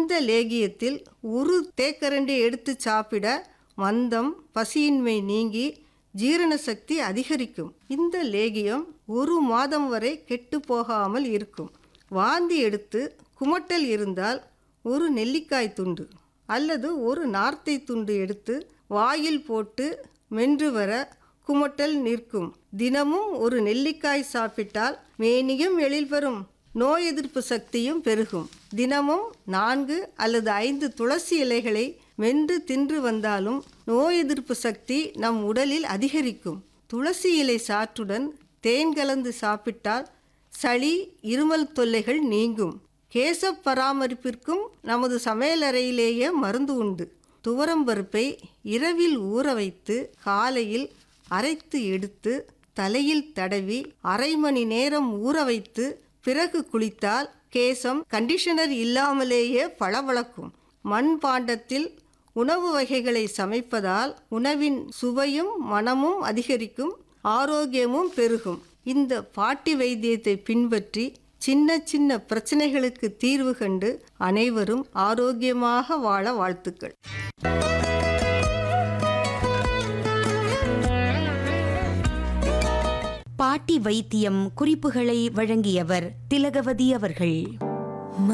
இந்த லேகியத்தில் ஒரு தேக்கரண்டி எடுத்து சாப்பிட மந்தம் பசியின்மை நீங்கி ஜீரண சக்தி அதிகரிக்கும் இந்த லேகியம் ஒரு மாதம் வரை கெட்டு போகாமல் இருக்கும் வாந்தி எடுத்து குமட்டல் இருந்தால் ஒரு நெல்லிக்காய் துண்டு அல்லது ஒரு நார்த்தை துண்டு எடுத்து வாயில் போட்டு மென்று வர குமட்டல் நிற்கும் தினமும் ஒரு நெல்லிக்காய் சாப்பிட்டால் மேனியும் எழில் பெறும் நோய் எதிர்ப்பு சக்தியும் பெருகும் தினமும் நான்கு அல்லது ஐந்து துளசி இலைகளை மென்று தின்று வந்தாலும் நோய் எதிர்ப்பு சக்தி நம் உடலில் அதிகரிக்கும் துளசி இலை சாற்றுடன் தேன் கலந்து சாப்பிட்டால் சளி இருமல் தொல்லைகள் நீங்கும் கேச பராமரிப்பிற்கும் நமது சமையலறையிலேயே மருந்து உண்டு துவரம்பருப்பை இரவில் ஊற வைத்து காலையில் அரைத்து எடுத்து தலையில் தடவி அரை மணி நேரம் ஊற வைத்து பிறகு குளித்தால் கேசம் கண்டிஷனர் இல்லாமலேயே பளபளக்கும் மண் பாண்டத்தில் உணவு வகைகளை சமைப்பதால் உணவின் சுவையும் மனமும் அதிகரிக்கும் ஆரோக்கியமும் பெருகும் இந்த பாட்டி வைத்தியத்தை பின்பற்றி சின்ன சின்ன பிரச்சனைகளுக்கு தீர்வு கண்டு அனைவரும் ஆரோக்கியமாக வாழ வாழ்த்துக்கள் பாட்டி வைத்தியம் குறிப்புகளை வழங்கியவர் திலகவதி அவர்கள்